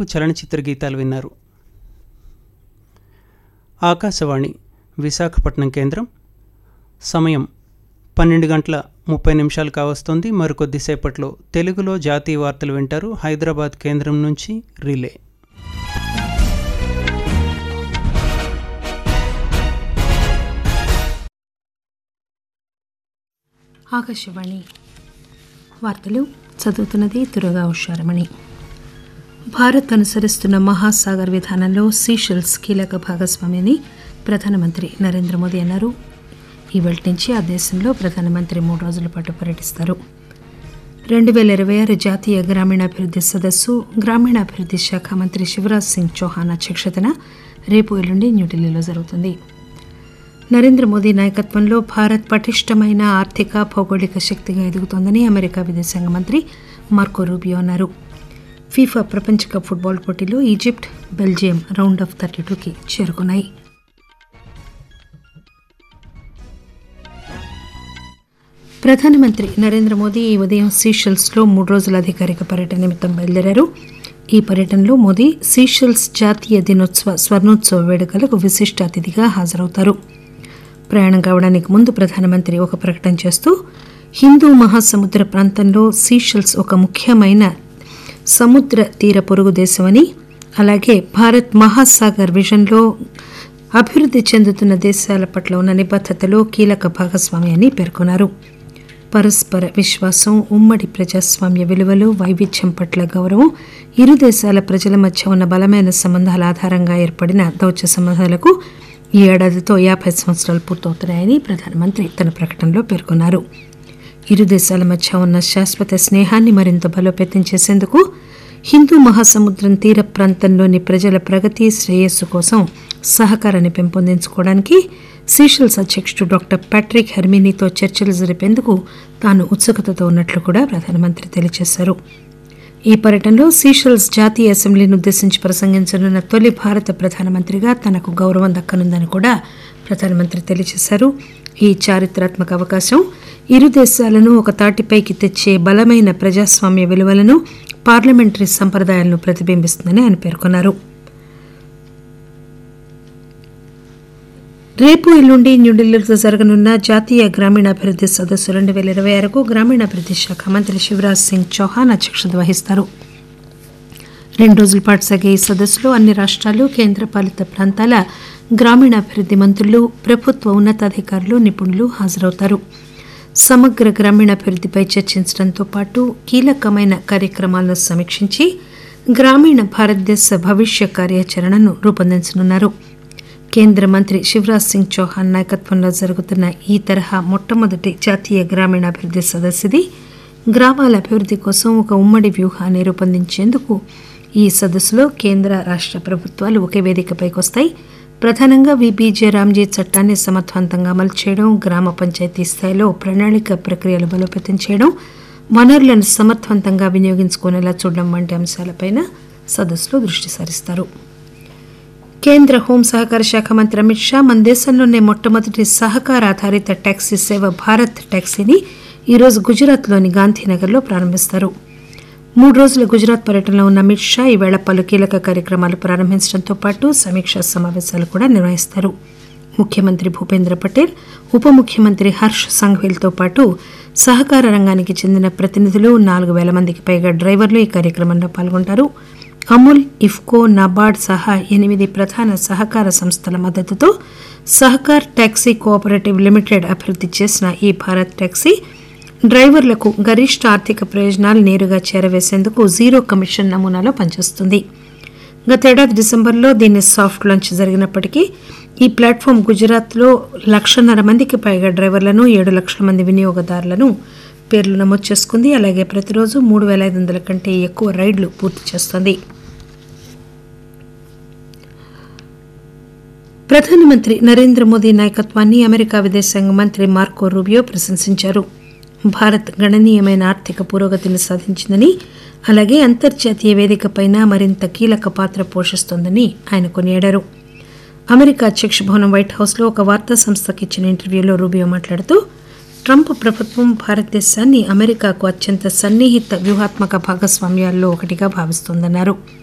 తెలుగు చలనచిత్ర గీతాలు విన్నారు ఆకాశవాణి విశాఖపట్నం కేంద్రం సమయం పన్నెండు గంటల ముప్పై నిమిషాలు కావస్తుంది మరికొద్దిసేపట్లో తెలుగులో జాతీయ వార్తలు వింటారు హైదరాబాద్ కేంద్రం నుంచి రిలే ఆకాశవాణి వార్తలు చదువుతున్నది తురగా ఉషారమణి భారత్ అనుసరిస్తున్న మహాసాగర్ విధానంలో సీషెల్స్ కీలక భాగస్వామ్యని ప్రధానమంత్రి నరేంద్ర మోదీ అన్నారు ఈవేళ నుంచి ఆ దేశంలో ప్రధానమంత్రి మూడు రోజుల పాటు పర్యటిస్తారు రెండు వేల ఇరవై ఆరు జాతీయ గ్రామీణాభివృద్ధి సదస్సు గ్రామీణాభివృద్ధి శాఖ మంత్రి శివరాజ్ సింగ్ చౌహాన్ అధ్యక్షతన రేపు ఎల్లుండి న్యూఢిల్లీలో జరుగుతుంది నరేంద్ర మోదీ నాయకత్వంలో భారత్ పటిష్టమైన ఆర్థిక భౌగోళిక శక్తిగా ఎదుగుతోందని అమెరికా విదేశాంగ మంత్రి మార్కో రూబియో అన్నారు ఫీఫా ప్రపంచ కప్ ఫుట్బాల్ పోటీలో Egypt Belgium round of thirty టూకి చేరుకున్నాయి ప్రధానమంత్రి నరేంద్ర మోదీ ఈ ఉదయం సీషెల్స్లో మూడు రోజుల అధికారిక పర్యటన నిమిత్తం బయలుదేరారు ఈ పర్యటనలో మోదీ సీషెల్స్ జాతీయ దినోత్సవ స్వర్ణోత్సవ వేడుకలకు విశిష్ట అతిథిగా హాజరవుతారు ప్రయాణం కావడానికి ముందు ప్రధానమంత్రి ఒక ప్రకటన చేస్తూ హిందూ మహాసముద్ర ప్రాంతంలో సీషెల్స్ ఒక ముఖ్యమైన సముద్ర తీర పొరుగు దేశమని అలాగే భారత్ మహాసాగర్ విజన్లో అభివృద్ధి చెందుతున్న దేశాల పట్ల ఉన్న నిబద్ధతలో కీలక భాగస్వామి పేర్కొన్నారు పరస్పర విశ్వాసం ఉమ్మడి ప్రజాస్వామ్య విలువలు వైవిధ్యం పట్ల గౌరవం ఇరు దేశాల ప్రజల మధ్య ఉన్న బలమైన సంబంధాల ఆధారంగా ఏర్పడిన దౌత్య సంబంధాలకు ఈ ఏడాదితో యాభై సంవత్సరాలు పూర్తవుతున్నాయని ప్రధానమంత్రి తన ప్రకటనలో పేర్కొన్నారు ఇరు దేశాల మధ్య ఉన్న శాశ్వత స్నేహాన్ని మరింత బలోపేతం చేసేందుకు హిందూ మహాసముద్రం తీర ప్రాంతంలోని ప్రజల ప్రగతి శ్రేయస్సు కోసం సహకారాన్ని పెంపొందించుకోవడానికి సీషెల్స్ అధ్యక్షుడు డాక్టర్ ప్యాట్రిక్ హెర్మినీతో చర్చలు జరిపేందుకు తాను ఉత్సుకతతో ఉన్నట్లు కూడా ప్రధానమంత్రి తెలియజేశారు ఈ పర్యటనలో సీషెల్స్ జాతీయ అసెంబ్లీని ఉద్దేశించి ప్రసంగించనున్న తొలి భారత ప్రధానమంత్రిగా తనకు గౌరవం దక్కనుందని కూడా ప్రధానమంత్రి తెలియజేశారు ఈ చారిత్రాత్మక అవకాశం ఇరు దేశాలను ఒక తాటిపైకి తెచ్చే బలమైన ప్రజాస్వామ్య విలువలను పార్లమెంటరీ సంప్రదాయాలను ప్రతిబింబిస్తుందని ఆయన పేర్కొన్నారు రేపు ఎల్లుండి న్యూఢిల్లీలో జరగనున్న జాతీయ గ్రామీణాభివృద్ధి సదస్సు రెండు వేల ఇరవై ఆరుకు గ్రామీణాభివృద్ధి శాఖ మంత్రి శివరాజ్ సింగ్ చౌహాన్ అధ్యక్షత వహిస్తారు రెండు రోజుల పాటు సాగే ఈ సదస్సులో అన్ని రాష్ట్రాలు కేంద్రపాలిత ప్రాంతాల గ్రామీణాభివృద్ధి మంత్రులు ప్రభుత్వ ఉన్నతాధికారులు నిపుణులు హాజరవుతారు సమగ్ర గ్రామీణాభివృద్ధిపై చర్చించడంతో పాటు కీలకమైన కార్యక్రమాలను సమీక్షించి గ్రామీణ భారతదేశ భవిష్య కార్యాచరణను రూపొందించనున్నారు కేంద్ర మంత్రి శివరాజ్ సింగ్ చౌహాన్ నాయకత్వంలో జరుగుతున్న ఈ తరహా మొట్టమొదటి జాతీయ గ్రామీణాభివృద్ధి సదస్సుది గ్రామాల అభివృద్ధి కోసం ఒక ఉమ్మడి వ్యూహాన్ని రూపొందించేందుకు ఈ సదస్సులో కేంద్ర రాష్ట్ర ప్రభుత్వాలు ఒకే వేదికపైకి వస్తాయి ప్రధానంగా విబీజే రామ్జీ చట్టాన్ని సమర్థవంతంగా అమలు చేయడం గ్రామ పంచాయతీ స్థాయిలో ప్రణాళిక ప్రక్రియలు బలోపేతం చేయడం వనరులను సమర్థవంతంగా వినియోగించుకునేలా చూడడం వంటి అంశాలపైన సదస్సులో దృష్టి సారిస్తారు కేంద్ర హోం సహకార శాఖ మంత్రి అమిత్ షా మన దేశంలోనే మొట్టమొదటి సహకార ఆధారిత టాక్సీ సేవ భారత్ టాక్సీని ఈరోజు గుజరాత్లోని గాంధీనగర్లో ప్రారంభిస్తారు మూడు రోజుల గుజరాత్ పర్యటనలో ఉన్న అమిత్ షా ఈవేళ పలు కీలక కార్యక్రమాలు ప్రారంభించడంతో పాటు సమీక్షా సమావేశాలు కూడా నిర్వహిస్తారు ముఖ్యమంత్రి భూపేంద్ర పటేల్ ఉప ముఖ్యమంత్రి హర్ష్ సంఘ్వీలతో పాటు సహకార రంగానికి చెందిన ప్రతినిధులు నాలుగు వేల మందికి పైగా డ్రైవర్లు ఈ కార్యక్రమంలో పాల్గొంటారు అమూల్ ఇఫ్కో నాబార్డ్ సహా ఎనిమిది ప్రధాన సహకార సంస్థల మద్దతుతో సహకార్ టాక్సీ కోఆపరేటివ్ లిమిటెడ్ అభివృద్ధి చేసిన ఈ భారత్ టాక్సీ డ్రైవర్లకు గరిష్ట ఆర్థిక ప్రయోజనాలు నేరుగా చేరవేసేందుకు జీరో కమిషన్ నమూనాలో పనిచేస్తుంది గతేడాది డిసెంబర్లో దీన్ని సాఫ్ట్ లాంచ్ జరిగినప్పటికీ ఈ ప్లాట్ఫామ్ గుజరాత్లో లక్షన్నర మందికి పైగా డ్రైవర్లను ఏడు లక్షల మంది వినియోగదారులను పేర్లు నమోదు చేసుకుంది అలాగే ప్రతిరోజు మూడు వేల ఐదు వందల కంటే ఎక్కువ రైళ్లు పూర్తి చేస్తోంది ప్రధానమంత్రి నరేంద్ర మోదీ నాయకత్వాన్ని అమెరికా విదేశాంగ మంత్రి మార్కో రూబియో ప్రశంసించారు భారత్ గణనీయమైన ఆర్థిక పురోగతిని సాధించిందని అలాగే అంతర్జాతీయ వేదికపైన మరింత కీలక పాత్ర పోషిస్తోందని ఆయన కొనియాడారు అమెరికా అధ్యక్ష భవనం వైట్ హౌస్లో ఒక వార్తా సంస్థకు ఇచ్చిన ఇంటర్వ్యూలో రూబియో మాట్లాడుతూ ట్రంప్ ప్రభుత్వం భారతదేశాన్ని అమెరికాకు అత్యంత సన్నిహిత వ్యూహాత్మక భాగస్వామ్యాల్లో ఒకటిగా భావిస్తోందన్నారు